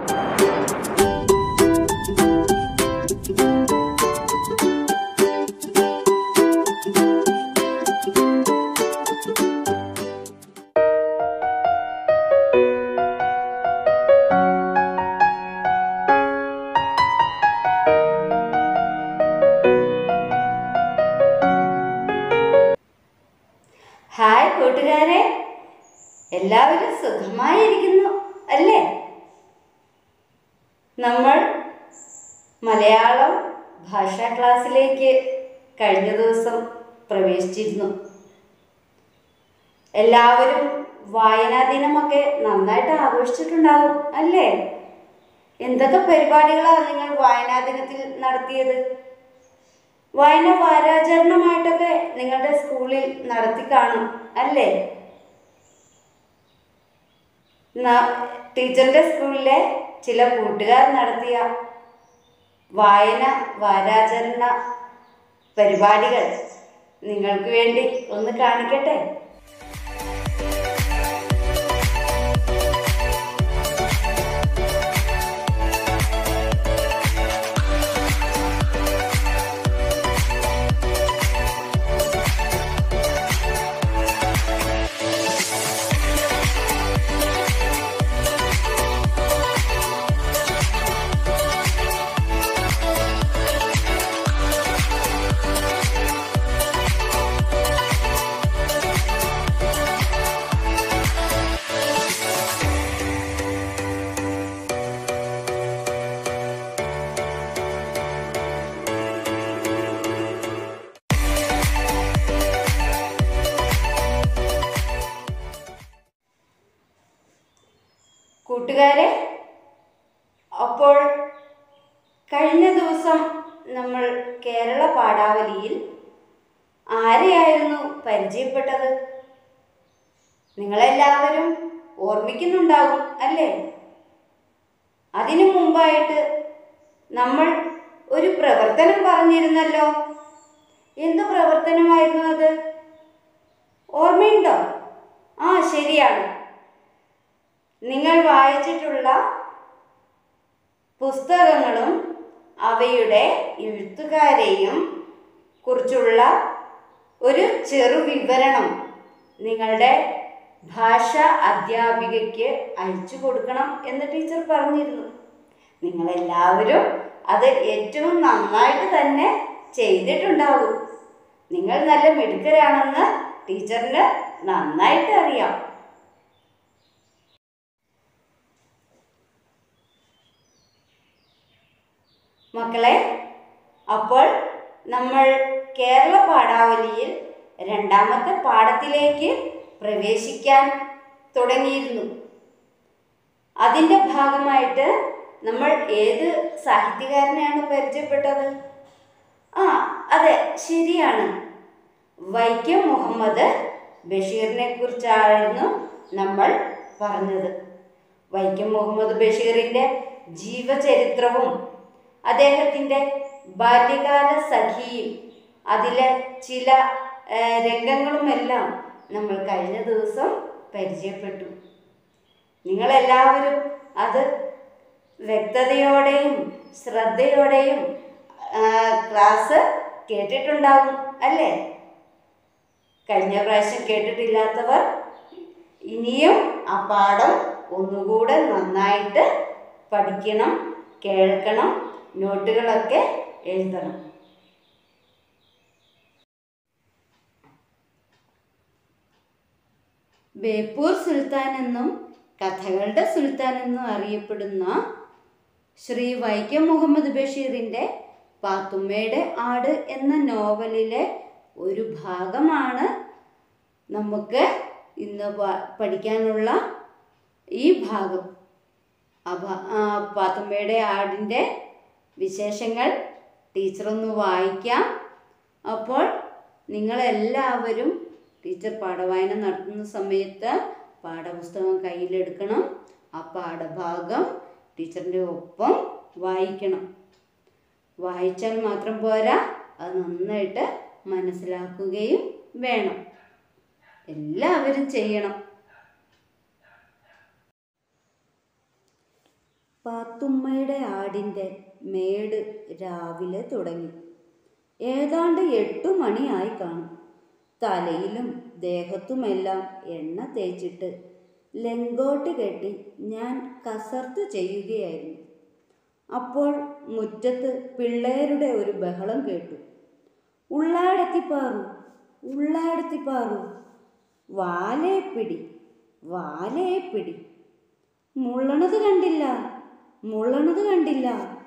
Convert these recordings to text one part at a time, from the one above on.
hi കൂട്ടുകാരെ എല്ലാവരും സുഖമായിരിക്കുന്നു അല്ലേ നമ്മൾ മലയാളം ഭാഷാ ക്ലാസ്സിലേക്ക് കഴിഞ്ഞ ദിവസം പ്രവേശിച്ചിരുന്നു എല്ലാവരും വായനാ ദിനമൊക്കെ നന്നായിട്ട് ആഘോഷിച്ചിട്ടുണ്ടാകും അല്ലേ എന്തൊക്കെ പരിപാടികളാണ് നിങ്ങൾ വായനാ ദിനത്തിൽ നടത്തിയത് വായന വാരാചരണമായിട്ടൊക്കെ നിങ്ങളുടെ സ്കൂളിൽ നടത്തി കാണും അല്ലേ ന- ടീച്ചറിന്റെ സ്കൂളിലെ ചില കൂട്ടുകാർ നടത്തിയ വായന വാരാചരണ പരിപാടികൾ നിങ്ങൾക്ക് വേണ്ടി ഒന്ന് കാണിക്കട്ടെ കൂട്ടുകാരെ അപ്പോൾ കഴിഞ്ഞ ദിവസം നമ്മൾ കേരള പാഠാവലിയിൽ ആരെയായിരുന്നു പരിചയപ്പെട്ടത് നിങ്ങളെല്ലാവരും ഓർമ്മിക്കുന്നുണ്ടാകും അല്ലേ അതിനു മുമ്പായിട്ട് നമ്മൾ ഒരു പ്രവർത്തനം പറഞ്ഞിരുന്നല്ലോ എന്ത് പ്രവർത്തനമായിരുന്നു അത് ഓർമ്മയുണ്ടോ ആ ശരിയാണ് നിങ്ങൾ വായിച്ചിട്ടുള്ള പുസ്തകങ്ങളും അവയുടെ എഴുത്തുകാരെയും കുറിച്ചുള്ള ഒരു ചെറു വിവരണം നിങ്ങളുടെ ഭാഷ അധ്യാപികയ്ക്ക് അയച്ചു കൊടുക്കണം എന്ന് ടീച്ചർ പറഞ്ഞിരുന്നു നിങ്ങളെല്ലാവരും അത് ഏറ്റവും നന്നായിട്ട് തന്നെ ചെയ്തിട്ടുണ്ടാകും നിങ്ങൾ നല്ല മിടുക്കരാണെന്ന് ടീച്ചറിന് നന്നായിട്ട് അറിയാം മക്കളെ അപ്പോൾ നമ്മൾ കേരള പാഠാവലിയിൽ രണ്ടാമത്തെ പാഠത്തിലേക്ക് പ്രവേശിക്കാൻ തുടങ്ങിയിരുന്നു അതിൻ്റെ ഭാഗമായിട്ട് നമ്മൾ ഏത് സാഹിത്യകാരനെയാണ് പരിചയപ്പെട്ടത് ആ അതെ ശരിയാണ് വൈക്കം മുഹമ്മദ് ബഷീറിനെ കുറിച്ചായിരുന്നു നമ്മൾ പറഞ്ഞത് വൈക്കം മുഹമ്മദ് ബഷീറിൻ്റെ ജീവചരിത്രവും അദ്ദേഹത്തിൻ്റെ ബാല്യകാല സഖിയും അതിലെ ചില ആ, രംഗങ്ങളുമെല്ലാം നമ്മൾ കഴിഞ്ഞ ദിവസം പരിചയപ്പെട്ടു നിങ്ങളെല്ലാവരും അത് വ്യക്തതയോടെയും ശ്രദ്ധയോടെയും ആ, ക്ലാസ് കേട്ടിട്ടുണ്ടാവും അല്ലേ കഴിഞ്ഞ പ്രാവശ്യം കേട്ടിട്ടില്ലാത്തവർ ഇനിയും ആ പാഠം ഒന്നുകൂടെ നന്നായിട്ട് പഠിക്കണം കേൾക്കണം നോട്ടുകളൊക്കെ എഴുതണം ബേപ്പൂർ സുൽത്താൻ എന്നും കഥകളുടെ സുൽത്താൻ എന്നും അറിയപ്പെടുന്ന ശ്രീ വൈക്കം മുഹമ്മദ് ബഷീറിൻ്റെ പാത്തുമ്മയുടെ ആട് എന്ന നോവലിലെ ഒരു ഭാഗമാണ് നമുക്ക് ഇന്ന് പ- പഠിക്കാനുള്ള ഈ ഭാഗം അഭ ആ, പാത്തുമ്മയുടെ ആടിൻ്റെ വിശേഷങ്ങൾ ടീച്ചറൊന്ന് വായിക്കാം അപ്പോൾ നിങ്ങളെല്ലാവരും ടീച്ചർ പാഠവായന നടത്തുന്ന സമയത്ത് പാഠപുസ്തകം കയ്യിലെടുക്കണം ആ പാഠഭാഗം ടീച്ചറിൻ്റെ ഒപ്പം വായിക്കണം വായിച്ചാൽ മാത്രം പോരാ അത് നന്നായിട്ട് മനസ്സിലാക്കുകയും വേണം എല്ലാവരും ചെയ്യണം പാത്തുമ്മയുടെ ആടിൻ്റെ മേട് രാവിലെ തുടങ്ങി ഏതാണ്ട് എട്ടു മണിയായി കാണും തലയിലും ദേഹത്തുമെല്ലാം എണ്ണ തേച്ചിട്ട് ലെങ്കോട്ട് കെട്ടി ഞാൻ കസർത്ത് ചെയ്യുകയായിരുന്നു അപ്പോൾ മുറ്റത്ത് പിള്ളേരുടെ ഒരു ബഹളം കേട്ടു ഉള്ളാടത്തിപ്പാറു ഉള്ളാടത്തിപ്പാറു വാലേ പിടി വാലേ പിടി മുള്ളണത് കണ്ടില്ല മുള്ളണത് കണ്ടില്ല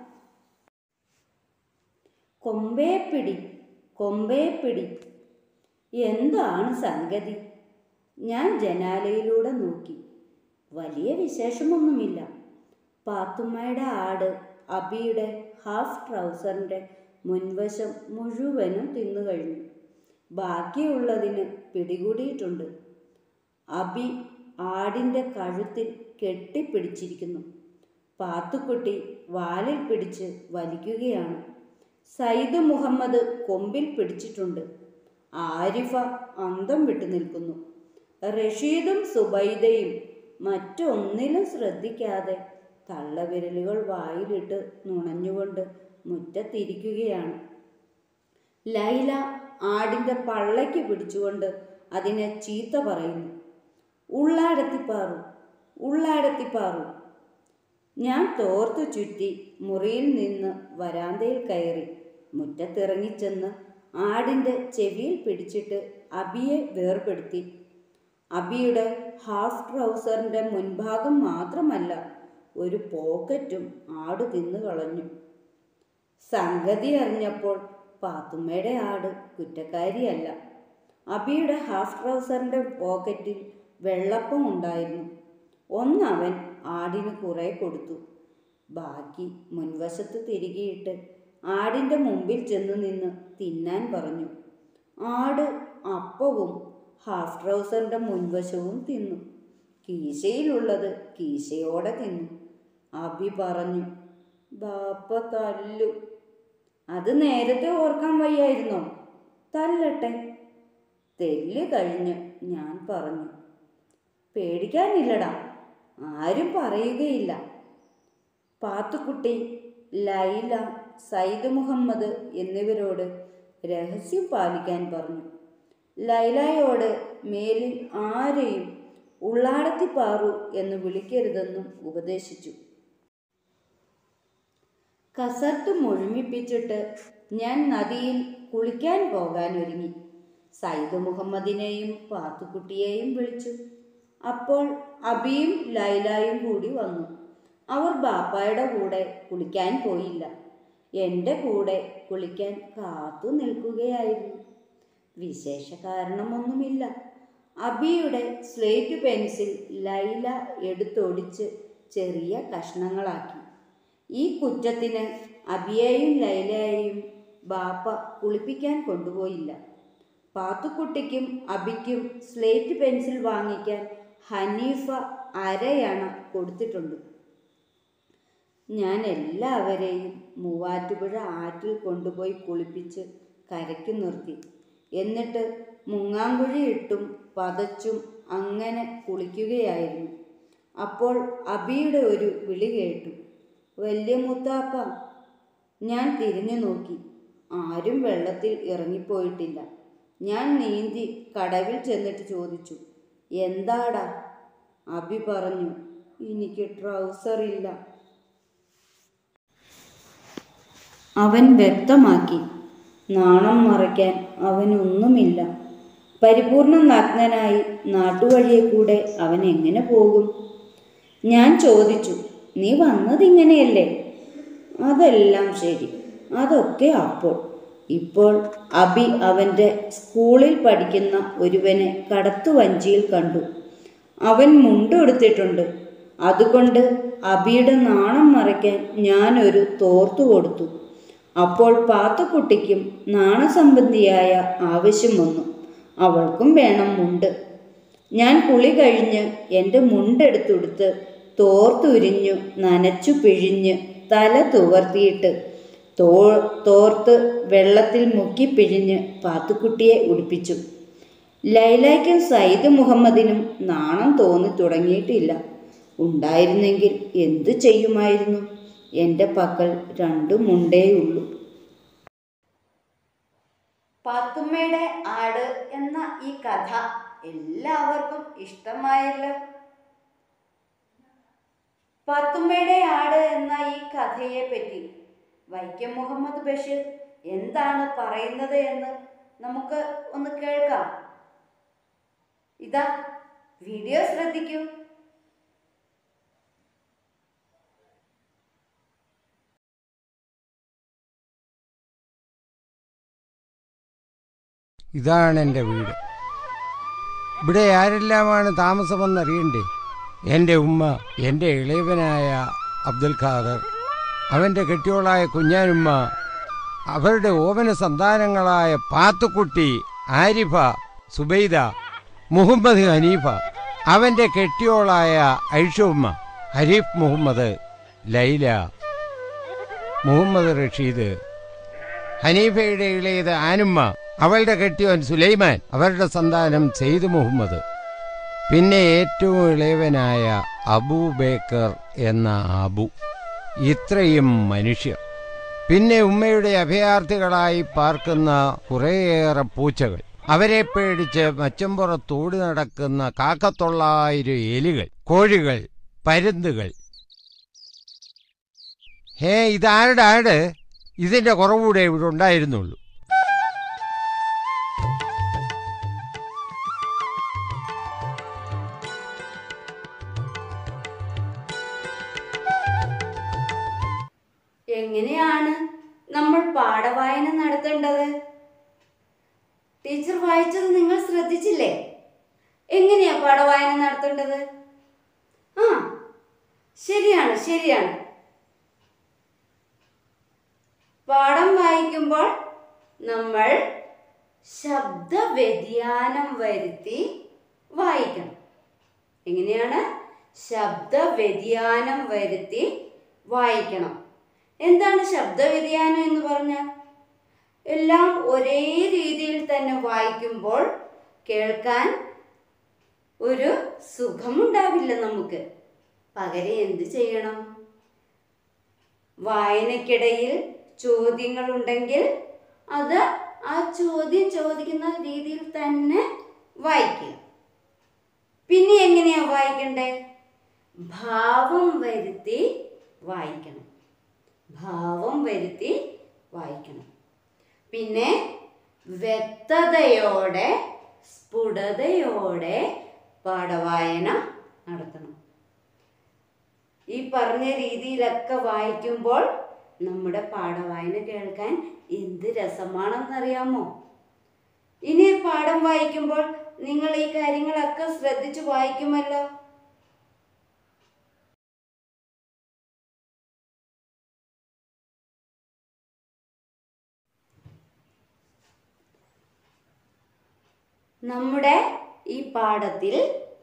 കൊമ്പേ പിടി കൊമ്പേ പിടി എന്താണ് സംഗതി ഞാൻ ജനാലയിലൂടെ നോക്കി വലിയ വിശേഷമൊന്നുമില്ല പാത്തുമ്മയുടെ ആട് അബിയുടെ ഹാഫ് ട്രൗസറിൻ്റെ മുൻവശം മുഴുവനും തിന്നു കഴിഞ്ഞു ബാക്കിയുള്ളതിന് പിടികൂടിയിട്ടുണ്ട് അബി ആടിൻ്റെ കഴുത്തിൽ കെട്ടിപ്പിടിച്ചിരിക്കുന്നു പാത്തുക്കുട്ടി വാലിൽ പിടിച്ച് വലിക്കുകയാണ് സയ്യിദ് മുഹമ്മദ് കൊമ്പിൽ പിടിച്ചിട്ടുണ്ട് ആരിഫ അന്തം വിട്ടു നിൽക്കുന്നു റഷീദും സുബൈദയും മറ്റൊന്നിലും ശ്രദ്ധിക്കാതെ തള്ളവിരലുകൾ വായിലിട്ട് നുണഞ്ഞുകൊണ്ട് മുറ്റത്തിരിക്കുകയാണ് ലൈല ആടിൻ്റെ പള്ളയ്ക്ക് പിടിച്ചുകൊണ്ട് അതിനെ ചീത്ത പറയുന്നു ഉള്ളാടത്തിപ്പാറു ഉള്ളാടത്തിപ്പാറു ഞാൻ തോർത്തു ചുറ്റി മുറിയിൽ നിന്ന് വരാന്തയിൽ കയറി മുറ്റത്തിറങ്ങിച്ചെന്ന് ആടിൻ്റെ ചെവിയിൽ പിടിച്ചിട്ട് അബിയെ വേർപെടുത്തി അബിയുടെ ഹാഫ് ട്രൗസറിൻ്റെ മുൻഭാഗം മാത്രമല്ല ഒരു പോക്കറ്റും ആട് തിന്നു കളഞ്ഞു സംഗതി അറിഞ്ഞപ്പോൾ പാത്തുമ്മയുടെ ആട് കുറ്റക്കാരിയല്ല അബിയുടെ ഹാഫ് ട്രൗസറിൻ്റെ പോക്കറ്റിൽ വെള്ളപ്പം ഉണ്ടായിരുന്നു ഒന്നവൻ ആടിന് കുറെ കൊടുത്തു ബാക്കി മുൻവശത്ത് തിരികെയിട്ട് ആടിൻ്റെ മുമ്പിൽ ചെന്ന് നിന്ന് തിന്നാൻ പറഞ്ഞു ആട് അപ്പവും ഹാഫ് ട്രൗസറിൻ്റെ മുൻവശവും തിന്നു കീശയിലുള്ളത് കീശയോടെ തിന്നു അബി പറഞ്ഞു ബാപ്പ തല്ലു അത് നേരത്തെ ഓർക്കാൻ വയ്യായിരുന്നോ തല്ലട്ടെ തെല്ല് കഴിഞ്ഞ് ഞാൻ പറഞ്ഞു പേടിക്കാനില്ലടാ ആരും പറയുകയില്ല പാത്തുക്കുട്ടി ലൈല സയ്യിദ് മുഹമ്മദ് എന്നിവരോട് രഹസ്യം പാലിക്കാൻ പറഞ്ഞു ലൈലയോട് മേലിൽ ആരെയും ഉള്ളാടത്തിപ്പാറു എന്ന് വിളിക്കരുതെന്നും ഉപദേശിച്ചു കസർത്ത് മുഴുമിപ്പിച്ചിട്ട് ഞാൻ നദിയിൽ കുളിക്കാൻ പോകാൻ ഒരുങ്ങി സയ്യിദ് മുഹമ്മദിനെയും പാത്തുക്കുട്ടിയെയും വിളിച്ചു അപ്പോൾ അബിയും ലൈലായും കൂടി വന്നു അവർ ബാപ്പായുടെ കൂടെ കുളിക്കാൻ പോയില്ല എൻ്റെ കൂടെ കുളിക്കാൻ കാത്തു നിൽക്കുകയായിരുന്നു വിശേഷ കാരണമൊന്നുമില്ല അബിയുടെ സ്ലേറ്റ് പെൻസിൽ ലൈല എടുത്തൊടിച്ച് ചെറിയ കഷ്ണങ്ങളാക്കി ഈ കുറ്റത്തിന് അബിയെയും ലൈലയെയും ബാപ്പ കുളിപ്പിക്കാൻ കൊണ്ടുപോയില്ല പാത്തുക്കുട്ടിക്കും അബിക്കും സ്ലേറ്റ് പെൻസിൽ വാങ്ങിക്കാൻ ഹനീഫ അരയണ കൊടുത്തിട്ടുണ്ട് ഞാൻ എല്ലാവരെയും മൂവാറ്റുപുഴ ആറ്റിൽ കൊണ്ടുപോയി കുളിപ്പിച്ച് കരയ്ക്ക് നിർത്തി എന്നിട്ട് മുങ്ങാങ്കുഴി ഇട്ടും പതച്ചും അങ്ങനെ കുളിക്കുകയായിരുന്നു അപ്പോൾ അബിയുടെ ഒരു വിളി കേട്ടു വലിയ മുത്താപ്പ ഞാൻ തിരിഞ്ഞു നോക്കി ആരും വെള്ളത്തിൽ ഇറങ്ങിപ്പോയിട്ടില്ല ഞാൻ നീന്തി കടവിൽ ചെന്നിട്ട് ചോദിച്ചു എന്താടാ അബി പറഞ്ഞു എനിക്ക് ട്രൗസർ ഇല്ല അവൻ വ്യക്തമാക്കി നാണം മറയ്ക്കാൻ അവനൊന്നുമില്ല പരിപൂർണ നഗ്നനായി നാട്ടുവഴിയെ കൂടെ അവൻ എങ്ങനെ പോകും ഞാൻ ചോദിച്ചു നീ വന്നതിങ്ങനെയല്ലേ അതെല്ലാം ശരി അതൊക്കെ അപ്പോൾ ഇപ്പോൾ അബി അവൻ്റെ സ്കൂളിൽ പഠിക്കുന്ന ഒരുവനെ കടത്തുവഞ്ചിയിൽ കണ്ടു അവൻ മുണ്ടെടുത്തിട്ടുണ്ട് അതുകൊണ്ട് അബിയുടെ നാണം മറയ്ക്കാൻ ഞാനൊരു തോർത്തു കൊടുത്തു അപ്പോൾ പാത്തുക്കുട്ടിക്കും നാണസംബന്ധിയായ ആവശ്യം വന്നു അവൾക്കും വേണം മുണ്ട് ഞാൻ കുളി കഴിഞ്ഞ് എൻ്റെ മുണ്ടെടുത്തുടുത്ത് തോർത്തുരിഞ്ഞു നനച്ചു പിഴിഞ്ഞ് തല തുവർത്തിയിട്ട് തോ തോർത്ത് വെള്ളത്തിൽ മുക്കി പിഴിഞ്ഞ് പാത്തുക്കുട്ടിയെ ഉടുപ്പിച്ചു ലൈലയ്ക്കും സയ്യിദ് മുഹമ്മദിനും നാണം തോന്നി തുടങ്ങിയിട്ടില്ല ഉണ്ടായിരുന്നെങ്കിൽ എന്തു ചെയ്യുമായിരുന്നു എൻ്റെ പക്കൽ രണ്ടു മുണ്ടേയുള്ളൂ പാത്തുമ്മയുടെ ആട് എന്ന ഈ കഥ എല്ലാവർക്കും ഇഷ്ടമായല്ലോ പാത്തുമ്മയുടെ ആട് എന്ന ഈ കഥയെ പറ്റി വൈക്കം മുഹമ്മദ് ബഷീർ എന്താണ് പറയുന്നത് എന്ന് നമുക്ക് ഒന്ന് കേൾക്കാം ഇതാ വീഡിയോ ശ്രദ്ധിക്കൂ ഇതാണ് എൻ്റെ വീട് ഇവിടെ ആരെല്ലാമാണ് താമസമെന്നറിയണ്ടേ എൻ്റെ ഉമ്മ എൻ്റെ ഇളയവനായ അബ്ദുൽ ഖാദർ അവൻ്റെ കെട്ടിയോളായ കുഞ്ഞാനുമ്മ അവരുടെ ഓമന സന്താനങ്ങളായ പാത്തുക്കുട്ടി ആരിഫ സുബൈദ മുഹമ്മദ് ഹനീഫ അവൻ്റെ കെട്ടിയോളായ ഐഷുമ്മ ഹരീഫ് മുഹമ്മദ് ലൈല മുഹമ്മദ് റഷീദ് ഹനീഫയുടെ ഇളയത് ആനുമ്മ അവളുടെ കെട്ടിയോൻ സുലൈമാൻ അവരുടെ സന്താനം സെയ്ദ് മുഹമ്മദ് പിന്നെ ഏറ്റവും ഇളയവനായ അബൂബേക്കർ എന്ന അബു ഇത്രയും മനുഷ്യർ പിന്നെ ഉമ്മയുടെ അഭയാർത്ഥികളായി പാർക്കുന്ന കുറേയേറെ പൂച്ചകൾ അവരെ പേടിച്ച് മച്ചമ്പുറത്തോടി നടക്കുന്ന കാക്കത്തൊള്ളായിരം എലികൾ കോഴികൾ പരുന്തുകൾ ഹേ ഇതാരുടെ ആട് ഇതിന്റെ കുറവുകൂടെ ഇവിടെ ഉണ്ടായിരുന്നുള്ളൂ എങ്ങനെയാണ് നമ്മൾ പാഠവായന നടത്തേണ്ടത് ടീച്ചർ വായിച്ചത് നിങ്ങൾ ശ്രദ്ധിച്ചില്ലേ എങ്ങനെയാ പാഠവായന നടത്തേണ്ടത് ആ ശരിയാണ് ശരിയാണ് പാഠം വായിക്കുമ്പോൾ നമ്മൾ ശബ്ദ വ്യതിയാനം വരുത്തി വായിക്കണം എങ്ങനെയാണ് ശബ്ദ വ്യതിയാനം വരുത്തി വായിക്കണം എന്താണ് ശബ്ദ വ്യതിയാനം എന്ന് പറഞ്ഞാൽ എല്ലാം ഒരേ രീതിയിൽ തന്നെ വായിക്കുമ്പോൾ കേൾക്കാൻ ഒരു സുഖമുണ്ടാവില്ല നമുക്ക് പകരം എന്ത് ചെയ്യണം വായനക്കിടയിൽ ചോദ്യങ്ങളുണ്ടെങ്കിൽ അത് ആ ചോദ്യം ചോദിക്കുന്ന രീതിയിൽ തന്നെ വായിക്കുക പിന്നെ എങ്ങനെയാ വായിക്കണ്ടേ ഭാവം വരുത്തി വായിക്കണം ഭാവം വരുത്തി വായിക്കണം പിന്നെ വ്യക്തതയോടെ സ്ഫുടതയോടെ പാഠവായന നടത്തണം ഈ പറഞ്ഞ രീതിയിലൊക്കെ വായിക്കുമ്പോൾ നമ്മുടെ പാഠവായന കേൾക്കാൻ എന്ത് രസമാണെന്നറിയാമോ ഇനി പാഠം വായിക്കുമ്പോൾ നിങ്ങൾ ഈ കാര്യങ്ങളൊക്കെ ശ്രദ്ധിച്ചു വായിക്കുമല്ലോ നമ്മുടെ ഈ പാഠത്തിൽ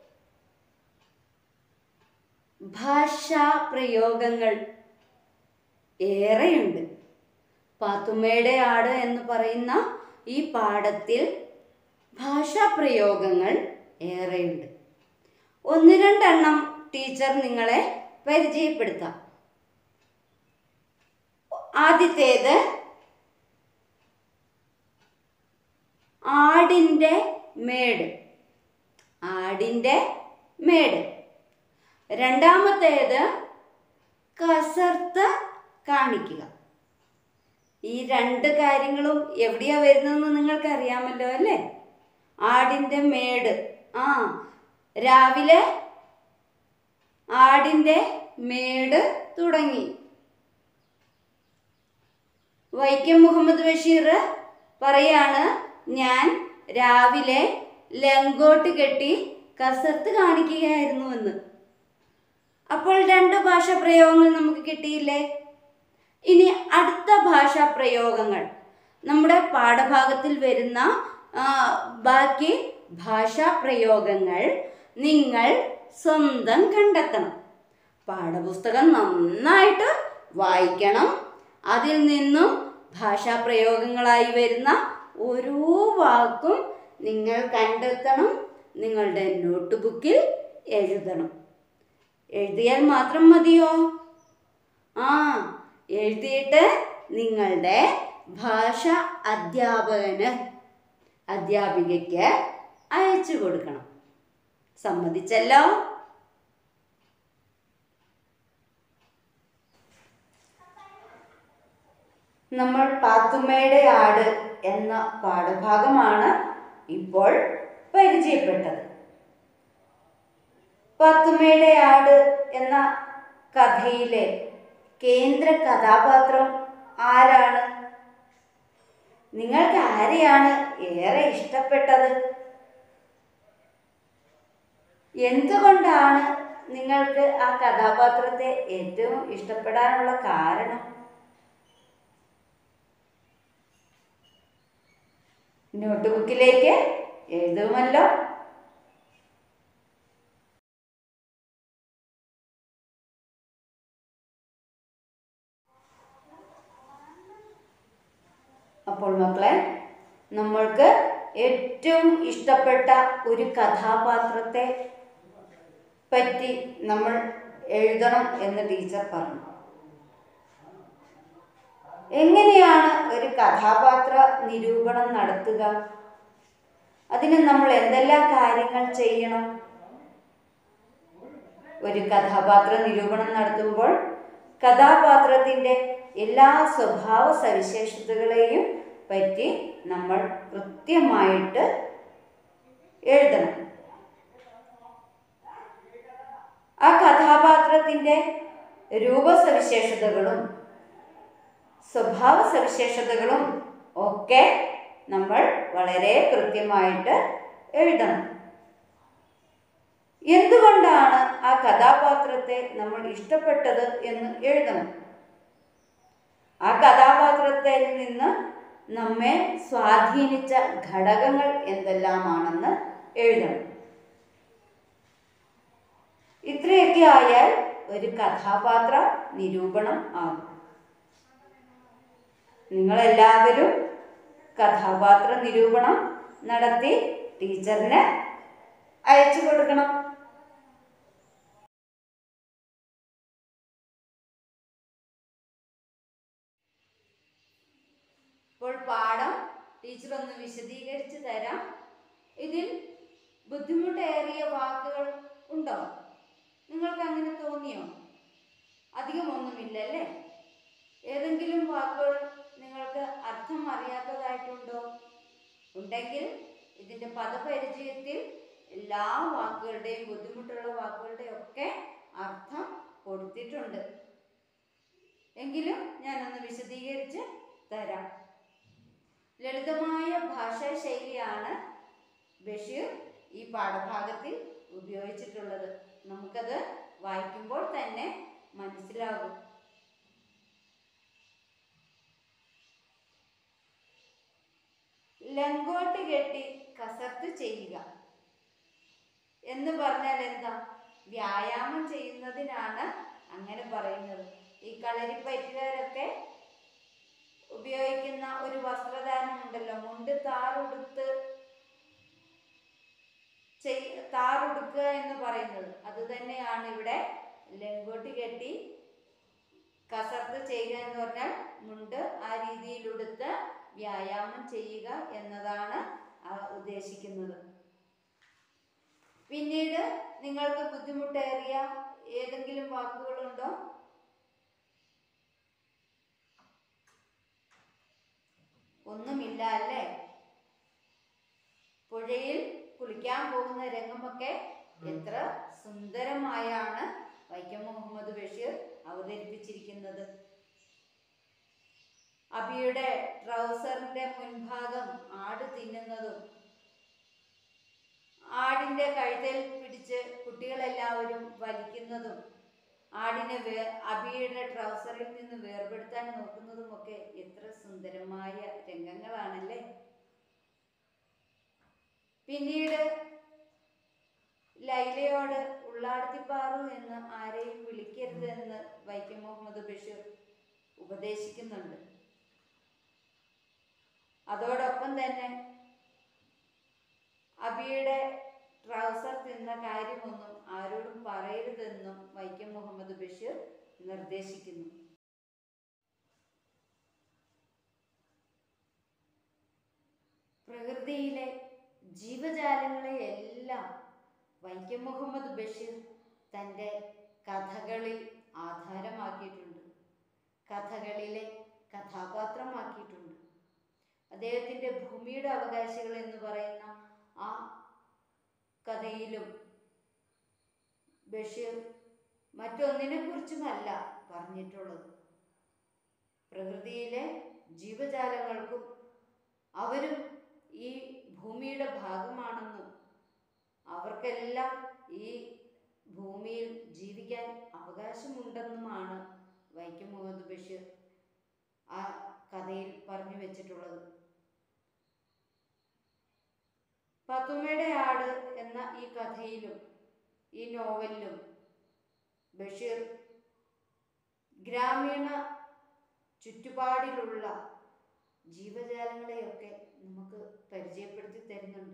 ഭാഷാ പ്രയോഗങ്ങൾ ഏറെയുണ്ട് പാത്തുമ്മയുടെ ആട് എന്ന് പറയുന്ന ഈ പാഠത്തിൽ ഭാഷാ പ്രയോഗങ്ങൾ ഏറെയുണ്ട് ഒന്ന് രണ്ടെണ്ണം ടീച്ചർ നിങ്ങളെ പരിചയപ്പെടുത്താം ആദ്യത്തേത് ആടിൻ്റെ മേട് ആടിൻ്റെ മേട് രണ്ടാമത്തേത് കസർത്ത് കാണിക്കുക ഈ രണ്ട് കാര്യങ്ങളും എവിടെയാ വരുന്നതെന്ന് നിങ്ങൾക്ക് അറിയാമല്ലോ അല്ലേ ആടിൻ്റെ മേട് ആ രാവിലെ ആടിൻ്റെ മേട് തുടങ്ങി വൈക്കം മുഹമ്മദ് ബഷീർ പറയാണ് ഞാൻ രാവിലെ ലങ്കോട്ട് കെട്ടി കസർത്ത് കാണിക്കുകയായിരുന്നു എന്ന് അപ്പോൾ രണ്ട് ഭാഷാ പ്രയോഗങ്ങൾ നമുക്ക് കിട്ടിയില്ലേ ഇനി അടുത്ത ഭാഷാ പ്രയോഗങ്ങൾ നമ്മുടെ പാഠഭാഗത്തിൽ വരുന്ന ആ, ബാക്കി ഭാഷാ പ്രയോഗങ്ങൾ നിങ്ങൾ സ്വന്തം കണ്ടെത്തണം പാഠപുസ്തകം നന്നായിട്ട് വായിക്കണം അതിൽ നിന്നും ഭാഷാ പ്രയോഗങ്ങളായി വരുന്ന ഓരോ വാക്കും നിങ്ങൾ കണ്ടെത്തണം നിങ്ങളുടെ നോട്ട് ബുക്കിൽ എഴുതണം എഴുതിയാൽ മാത്രം മതിയോ ആ എഴുതിയിട്ട് നിങ്ങളുടെ ഭാഷ അധ്യാപകന് അധ്യാപികയ്ക്ക് അയച്ചു കൊടുക്കണം സമ്മതിച്ചല്ലോ നമ്മൾ പാത്തുമ്മയുടെ ആട് എന്ന പാഠഭാഗമാണ് ഇപ്പോൾ പരിചയപ്പെട്ടത് പാത്തുമ്മയുടെ ആട് എന്ന കഥയിലെ കേന്ദ്ര കഥാപാത്രം ആരാണ് നിങ്ങൾക്ക് ആരെയാണ് ഏറെ ഇഷ്ടപ്പെട്ടത് എന്തുകൊണ്ടാണ് നിങ്ങൾക്ക് ആ കഥാപാത്രത്തെ ഏറ്റവും ഇഷ്ടപ്പെടാനുള്ള കാരണം നോട്ട് ബുക്കിലേക്ക് എഴുതുമല്ലോ അപ്പോൾ മക്കളെ നമ്മൾക്ക് ഏറ്റവും ഇഷ്ടപ്പെട്ട ഒരു കഥാപാത്രത്തെ പറ്റി നമ്മൾ എഴുതണം എന്ന് ടീച്ചർ പറഞ്ഞു എങ്ങനെയാണ് ഒരു കഥാപാത്ര നിരൂപണം നടത്തുക അതിന് നമ്മൾ എന്തെല്ലാം കാര്യങ്ങൾ ചെയ്യണം ഒരു കഥാപാത്ര നിരൂപണം നടത്തുമ്പോൾ കഥാപാത്രത്തിൻ്റെ എല്ലാ സ്വഭാവ സവിശേഷതകളെയും പറ്റി നമ്മൾ കൃത്യമായിട്ട് എഴുതണം ആ കഥാപാത്രത്തിൻ്റെ രൂപസവിശേഷതകളും സ്വഭാവ സവിശേഷതകളും ഒക്കെ നമ്മൾ വളരെ കൃത്യമായിട്ട് എഴുതണം എന്തുകൊണ്ടാണ് ആ കഥാപാത്രത്തെ നമ്മൾ ഇഷ്ടപ്പെട്ടത് എന്ന് എഴുതണം ആ കഥാപാത്രത്തിൽ നിന്ന് നമ്മെ സ്വാധീനിച്ച ഘടകങ്ങൾ എന്തെല്ലാമാണെന്ന് എഴുതണം ഇത്രയൊക്കെ ആയാൽ ഒരു കഥാപാത്ര നിരൂപണം ആകും നിങ്ങളെല്ലാവരും കഥാപാത്ര നിരൂപണം നടത്തി ടീച്ചറിന് അയച്ചു കൊടുക്കണം ഇപ്പോൾ പാഠം ടീച്ചർ ഒന്ന് വിശദീകരിച്ച് തരാം ഇതിൽ ബുദ്ധിമുട്ടേറിയ വാക്കുകൾ ഉണ്ടോ നിങ്ങൾക്ക് അങ്ങനെ തോന്നിയോ അധികമൊന്നുമില്ലല്ലേ ഏതെങ്കിലും വാക്കുകൾ നിങ്ങൾക്ക് അർത്ഥം അറിയാത്തതായിട്ടുണ്ടോ ഉണ്ടെങ്കിൽ ഇതിൻ്റെ പദപരിചയത്തിൽ എല്ലാ വാക്കുകളുടെയും ബുദ്ധിമുട്ടുള്ള വാക്കുകളുടെയും ഒക്കെ അർത്ഥം കൊടുത്തിട്ടുണ്ട് എങ്കിലും ഞാനൊന്ന് വിശദീകരിച്ച് തരാം ലളിതമായ ഭാഷാ ശൈലിയാണ് ബഷീർ ഈ പാഠഭാഗത്തിൽ ഉപയോഗിച്ചിട്ടുള്ളത് നമുക്കത് വായിക്കുമ്പോൾ തന്നെ മനസ്സിലാകും ലങ്കോട്ട് കെട്ടി കസർത്ത് ചെയ്യുക എന്ന് പറഞ്ഞാൽ എന്താ വ്യായാമം ചെയ്യുന്നതിനാണ് അങ്ങനെ പറയുന്നത് ഈ കളരിപ്പയറ്റുകാരൊക്കെ ഉപയോഗിക്കുന്ന ഒരു വസ്ത്രധാരണം ഉണ്ടല്ലോ മുണ്ട് താറുടുത്ത് ചെയ് താറുടുക്കുക എന്ന് പറയുന്നത് അത് തന്നെയാണ് ഇവിടെ ലങ്കോട്ട് കെട്ടി കസർത്ത് ചെയ്യുക എന്ന് പറഞ്ഞാൽ മുണ്ട് ആ രീതിയിൽ ഉടുത്ത് വ്യായാമം ചെയ്യുക എന്നതാണ് ആ ഉദ്ദേശിക്കുന്നത് പിന്നീട് നിങ്ങൾക്ക് ബുദ്ധിമുട്ടേറിയ ഏതെങ്കിലും വാക്കുകളുണ്ടോ ഒന്നുമില്ല അല്ലേ പുഴയിൽ കുളിക്കാൻ പോകുന്ന രംഗമൊക്കെ എത്ര സുന്ദരമായാണ് വൈക്കം മുഹമ്മദ് ബഷീർ അവതരിപ്പിച്ചിരിക്കുന്നത് അബിയുടെ ട്രൗസറിന്റെ മുൻഭാഗം ആട് തിന്നുന്നതും ആടിന്റെ കഴുത്തിൽ പിടിച്ച് കുട്ടികളെല്ലാവരും വലിക്കുന്നതും ആടിനെ വേ അബിയുടെ ട്രൗസറിൽ നിന്ന് വേർപെടുത്താൻ നോക്കുന്നതുമൊക്കെ എത്ര സുന്ദരമായ രംഗങ്ങളാണല്ലേ പിന്നീട് ലൈലയോട് ഉള്ളാടത്തിപ്പാറു എന്ന് ആരെയും വിളിക്കരുത് എന്ന് വൈക്കം മുഹമ്മദ് ബഷീർ ഉപദേശിക്കുന്നുണ്ട് അതോടൊപ്പം തന്നെ അബിയുടെ ട്രൗസർ തിന്ന കാര്യമൊന്നും ആരോടും പറയരുതെന്നും വൈക്കം മുഹമ്മദ് ബഷീർ നിർദ്ദേശിക്കുന്നു പ്രകൃതിയിലെ ജീവജാലങ്ങളെ എല്ലാം വൈക്കം മുഹമ്മദ് ബഷീർ തൻ്റെ കഥകളിൽ ആധാരമാക്കിയിട്ടുണ്ട് കഥകളിലെ കഥാപാത്രമാക്കിയിട്ടുണ്ട് അദ്ദേഹത്തിൻ്റെ ഭൂമിയുടെ അവകാശികൾ എന്ന് പറയുന്ന ആ കഥയിലും ബഷീർ മറ്റൊന്നിനെ കുറിച്ചുമല്ല പറഞ്ഞിട്ടുള്ളത് പ്രകൃതിയിലെ ജീവജാലങ്ങൾക്കും അവരും ഈ ഭൂമിയുടെ ഭാഗമാണെന്നും അവർക്കെല്ലാം ഈ ഭൂമിയിൽ ജീവിക്കാൻ അവകാശമുണ്ടെന്നുമാണ് വൈക്കം മുഹമ്മദ് ബഷീർ ആ കഥയിൽ പറഞ്ഞു വെച്ചിട്ടുള്ളത് പത്തുമ്മയുടെ ആട് എന്ന ഈ കഥയിലും ഈ നോവലിലും ബഷീർ ഗ്രാമീണ ചുറ്റുപാടിലുള്ള ജീവജാലങ്ങളെയൊക്കെ നമുക്ക് പരിചയപ്പെടുത്തി തരുന്നുണ്ട്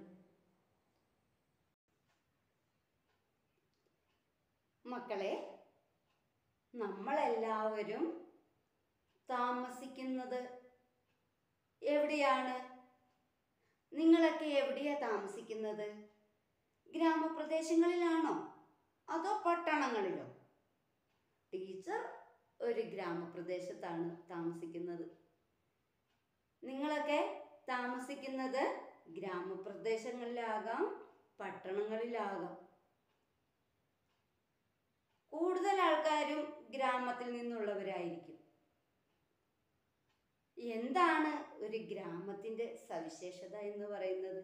മക്കളെ നമ്മളെല്ലാവരും താമസിക്കുന്നത് എവിടെയാണ് നിങ്ങളൊക്കെ എവിടെയാ താമസിക്കുന്നത് ഗ്രാമപ്രദേശങ്ങളിലാണോ അതോ പട്ടണങ്ങളിലോ ടീച്ചർ ഒരു ഗ്രാമപ്രദേശത്താണ് താമസിക്കുന്നത് നിങ്ങളൊക്കെ താമസിക്കുന്നത് ഗ്രാമപ്രദേശങ്ങളിലാകാം പട്ടണങ്ങളിലാകാം കൂടുതൽ ആൾക്കാരും ഗ്രാമത്തിൽ നിന്നുള്ളവരായിരിക്കും എന്താണ് ഒരു ഗ്രാമത്തിന്റെ സവിശേഷത എന്ന് പറയുന്നത്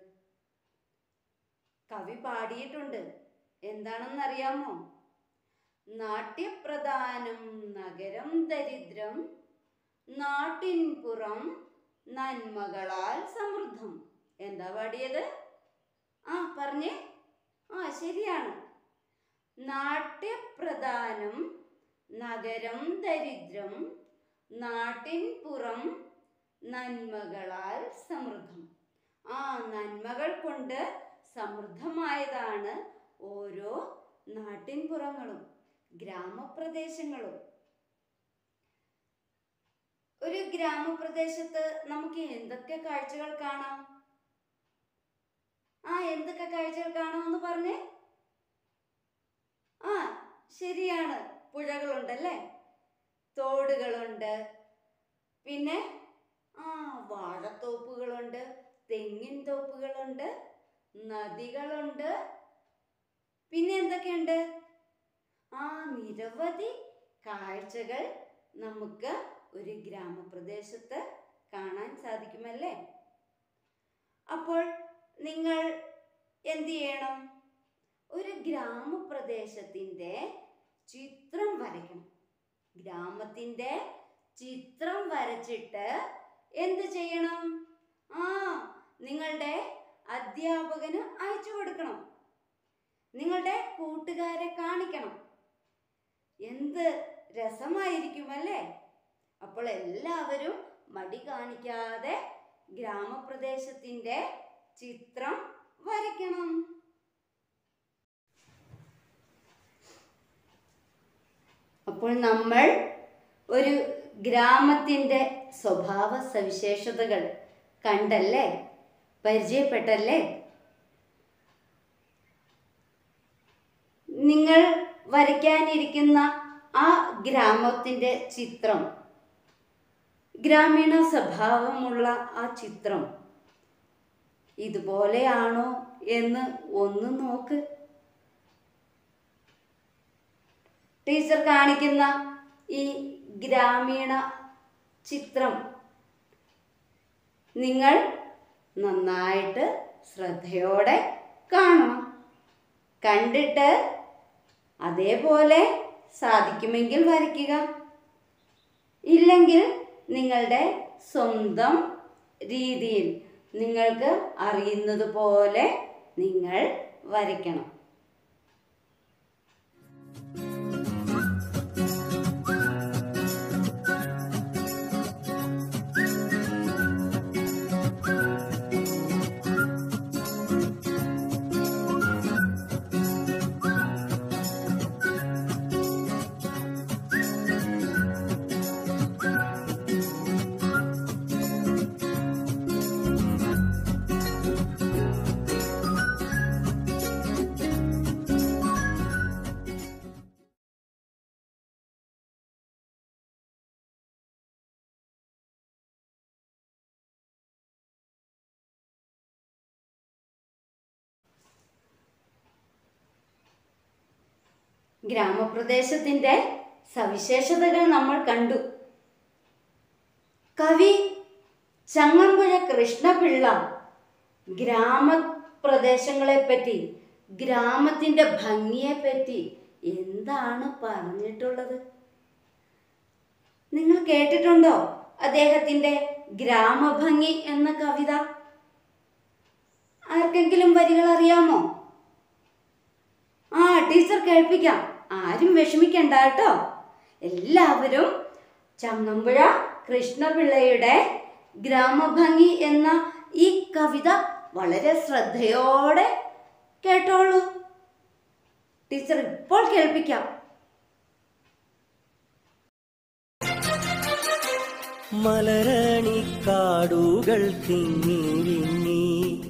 കവി പാടിയിട്ടുണ്ട് എന്താണെന്നറിയാമോ നാട്യപ്രധാനം നഗരം ദരിദ്രം നാട്ടിൻപുറം നന്മകളാൽ സമൃദ്ധം എന്താ പാടിയത് ആ പറഞ്ഞേ ആ ശരിയാണ് നാട്യപ്രധാനം നഗരം ദരിദ്രം നാട്ടിൻപുറം നന്മകളാൽ സമൃദ്ധം ആ നന്മകൾ കൊണ്ട് സമൃദ്ധമായതാണ് ഓരോ നാട്ടിൻപുറങ്ങളും ഗ്രാമപ്രദേശങ്ങളും ഒരു ഗ്രാമപ്രദേശത്ത് നമുക്ക് എന്തൊക്കെ കാഴ്ചകൾ കാണാം ആ എന്തൊക്കെ കാഴ്ചകൾ കാണാമെന്ന് പറഞ്ഞേ ആ ശരിയാണ് പുഴകളുണ്ടല്ലേ തോടുകളുണ്ട് പിന്നെ ആ വാഴത്തോപ്പുകളുണ്ട് തെങ്ങിൻ തോപ്പുകളുണ്ട് നദികളുണ്ട് പിന്നെ എന്തൊക്കെയുണ്ട് ആ നിരവധി കാഴ്ചകൾ നമുക്ക് ഒരു ഗ്രാമപ്രദേശത്ത് കാണാൻ സാധിക്കുമല്ലേ അപ്പോൾ നിങ്ങൾ എന്ത് ചെയ്യണം ഒരു ഗ്രാമപ്രദേശത്തിൻ്റെ ചിത്രം വരയ്ക്കണം ഗ്രാമത്തിൻ്റെ ചിത്രം വരച്ചിട്ട് എന്ത് ചെയ്യണം ആ നിങ്ങളുടെ അധ്യാപകന് അയച്ചു കൊടുക്കണം നിങ്ങളുടെ കൂട്ടുകാരെ കാണിക്കണം എന്ത് രസമായിരിക്കും അല്ലേ അപ്പോൾ എല്ലാവരും മടി കാണിക്കാതെ ഗ്രാമപ്രദേശത്തിൻ്റെ ചിത്രം വരയ്ക്കണം അപ്പോൾ നമ്മൾ ഒരു ഗ്രാമത്തിൻ്റെ സ്വഭാവ സവിശേഷതകൾ കണ്ടല്ലേ പരിചയപ്പെട്ടല്ലേ നിങ്ങൾ വരയ്ക്കാനിരിക്കുന്ന ആ ഗ്രാമത്തിൻ്റെ ചിത്രം ഗ്രാമീണ സ്വഭാവമുള്ള ആ ചിത്രം ഇതുപോലെയാണോ എന്ന് ഒന്ന് നോക്ക് ടീച്ചർ കാണിക്കുന്ന ഈ ഗ്രാമീണ ചിത്രം നിങ്ങൾ നന്നായിട്ട് ശ്രദ്ധയോടെ കാണണം കണ്ടിട്ട് അതേപോലെ സാധിക്കുമെങ്കിൽ വരയ്ക്കുക ഇല്ലെങ്കിൽ നിങ്ങളുടെ സ്വന്തം രീതിയിൽ നിങ്ങൾക്ക് അറിയുന്നത് പോലെ നിങ്ങൾ വരയ്ക്കണം ഗ്രാമപ്രദേശത്തിൻ്റെ സവിശേഷതകൾ നമ്മൾ കണ്ടു കവി ചങ്ങമ്പുഴ കൃഷ്ണപിള്ള ഗ്രാമപ്രദേശങ്ങളെപ്പറ്റി ഗ്രാമത്തിൻ്റെ ഭംഗിയെപ്പറ്റി എന്താണ് പറഞ്ഞിട്ടുള്ളത് നിങ്ങൾ കേട്ടിട്ടുണ്ടോ അദ്ദേഹത്തിൻ്റെ ഗ്രാമഭംഗി എന്ന കവിത ആർക്കെങ്കിലും വരികൾ അറിയാമോ ആ ടീച്ചർ കേൾപ്പിക്കാം ആരും വിഷമിക്കണ്ട കേട്ടോ എല്ലാവരും ചങ്ങമ്പുഴ കൃഷ്ണപിള്ളയുടെ ഗ്രാമഭംഗി എന്ന ഈ കവിത വളരെ ശ്രദ്ധയോടെ കേട്ടോളൂ ടീച്ചർ ഇപ്പോൾ കേൾപ്പിക്കാം മലരണിക്കാടുകൾ തിങ്ങി വിങ്ങി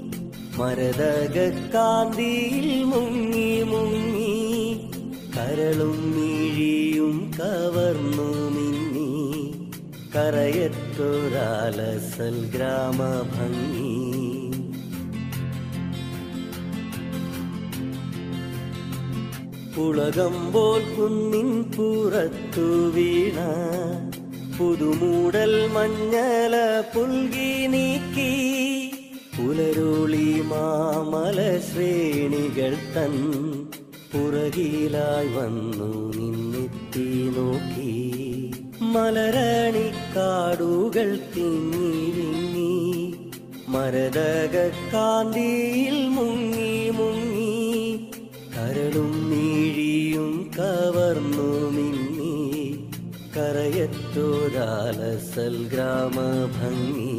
മരതകാന്തിയിൽ മുങ്ങി മുങ്ങി കരളും മിഴിയും കവർന്നു മിന്നി കരയത്തൊരാലസൽ ഗ്രാമഭംഗി പുളകമ്പോൾ കുന്നിൻ പുറത്തു വീണ പുതുമൂടൽ മഞ്ഞല പുൽകി നീക്കി പുലരുളി മാമല ശ്രേണികൾ തൻ പുറകിലായി വന്നു നിന്നെത്തി നോക്കി മലരണിക്കാടുകൾ തിങ്ങി വിങ്ങി മരതക കാന്തിയിൽ മുങ്ങി മുങ്ങി കരളും നീഴിയും കവർന്നു മിന്നി കരയത്തോരാലസൽ ഗ്രാമഭംഗി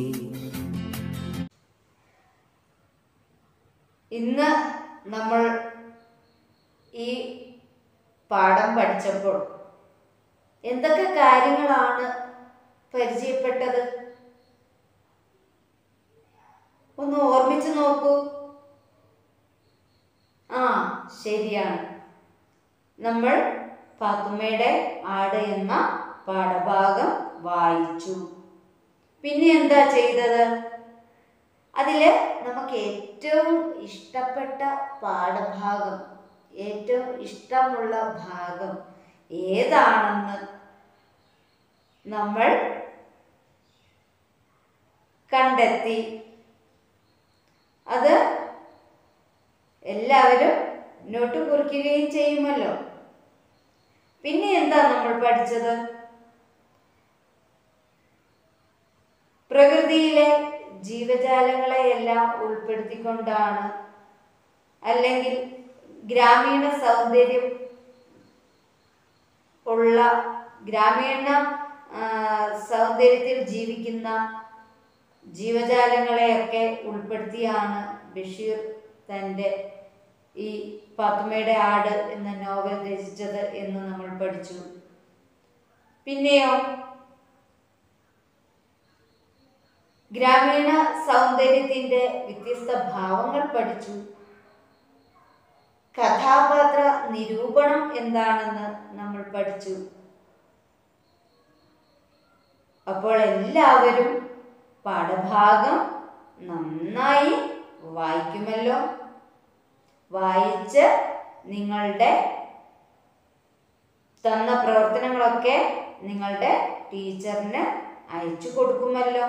ഇന്ന് നമ്മൾ ഈ പാഠം പഠിച്ചപ്പോൾ എന്തൊക്കെ കാര്യങ്ങളാണ് പരിചയപ്പെട്ടത് ഒന്ന് ഓർമ്മിച്ചു നോക്കൂ ആ ശരിയാണ് നമ്മൾ പാത്തുമ്മയുടെ ആട് എന്ന പാഠഭാഗം വായിച്ചു പിന്നെ എന്താ ചെയ്തത് അതില് നമുക്ക് ഏറ്റവും ഇഷ്ടപ്പെട്ട പാഠഭാഗം ഏറ്റവും ഇഷ്ടമുള്ള ഭാഗം ഏതാണെന്ന് നമ്മൾ കണ്ടെത്തി അത് എല്ലാവരും നോട്ട് കുറിക്കുകയും ചെയ്യുമല്ലോ പിന്നെ എന്താ നമ്മൾ പഠിച്ചത് പ്രകൃതിയിലെ ജീവജാലങ്ങളെയെല്ലാം ഉൾപ്പെടുത്തിക്കൊണ്ടാണ് അല്ലെങ്കിൽ ഗ്രാമീണ സൗന്ദര്യം ഉള്ള ഗ്രാമീണ ആ, സൗന്ദര്യത്തിൽ ജീവിക്കുന്ന ജീവജാലങ്ങളെയൊക്കെ ഉൾപ്പെടുത്തിയാണ് ബഷീർ തൻ്റെ ഈ പാത്തുമ്മയുടെ ആട് എന്ന നോവൽ രചിച്ചത് എന്ന് നമ്മൾ പഠിച്ചു പിന്നെയോ ഗ്രാമീണ സൗന്ദര്യത്തിന്റെ വ്യത്യസ്ത ഭാവങ്ങൾ പഠിച്ചു കഥാപാത്ര നിരൂപണം എന്താണെന്ന് നമ്മൾ പഠിച്ചു അപ്പോൾ എല്ലാവരും പാഠഭാഗം നന്നായി വായിക്കുമല്ലോ വായിച്ച് നിങ്ങളുടെ തന്ന പ്രവർത്തനങ്ങളൊക്കെ നിങ്ങളുടെ ടീച്ചറിന് അയച്ചു കൊടുക്കുമല്ലോ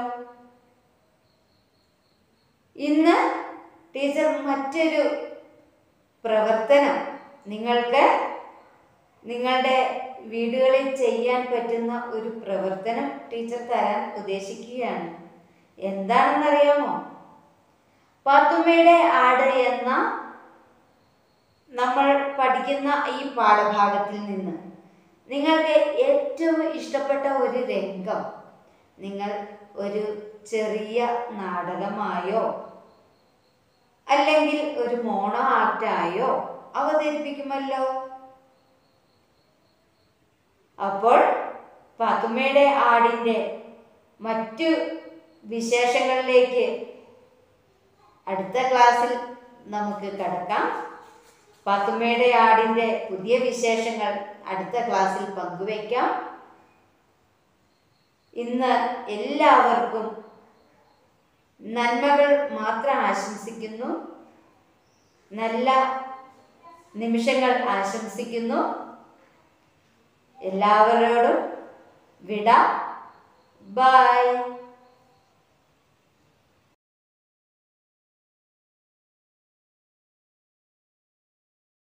ഇന്ന് ടീച്ചർ മറ്റൊരു പ്രവർത്തനം നിങ്ങൾക്ക് നിങ്ങളുടെ വീടുകളിൽ ചെയ്യാൻ പറ്റുന്ന ഒരു പ്രവർത്തനം ടീച്ചർ തരാൻ ഉദ്ദേശിക്കുകയാണ് എന്താണെന്നറിയാമോ പാത്തുമ്മയുടെ ആട് എന്ന നമ്മൾ പഠിക്കുന്ന ഈ പാഠഭാഗത്തിൽ നിന്ന് നിങ്ങൾക്ക് ഏറ്റവും ഇഷ്ടപ്പെട്ട ഒരു രംഗം നിങ്ങൾ ഒരു ചെറിയ നാടകമായോ അല്ലെങ്കിൽ ഒരു മോണോ ആക്റ്റായോ അവതരിപ്പിക്കുമല്ലോ അപ്പോൾ പാത്തുമ്മയുടെ ആടിൻ്റെ മറ്റു വിശേഷങ്ങളിലേക്ക് അടുത്ത ക്ലാസ്സിൽ നമുക്ക് കടക്കാം പാത്തുമ്മയുടെ ആടിൻ്റെ പുതിയ വിശേഷങ്ങൾ അടുത്ത ക്ലാസ്സിൽ പങ്കുവയ്ക്കാം ഇന്ന് എല്ലാവർക്കും നന്മകൾ മാത്രം ആശംസിക്കുന്നു നല്ല നിമിഷങ്ങൾ ആശംസിക്കുന്നു എല്ലാവരോടും വിട ബൈ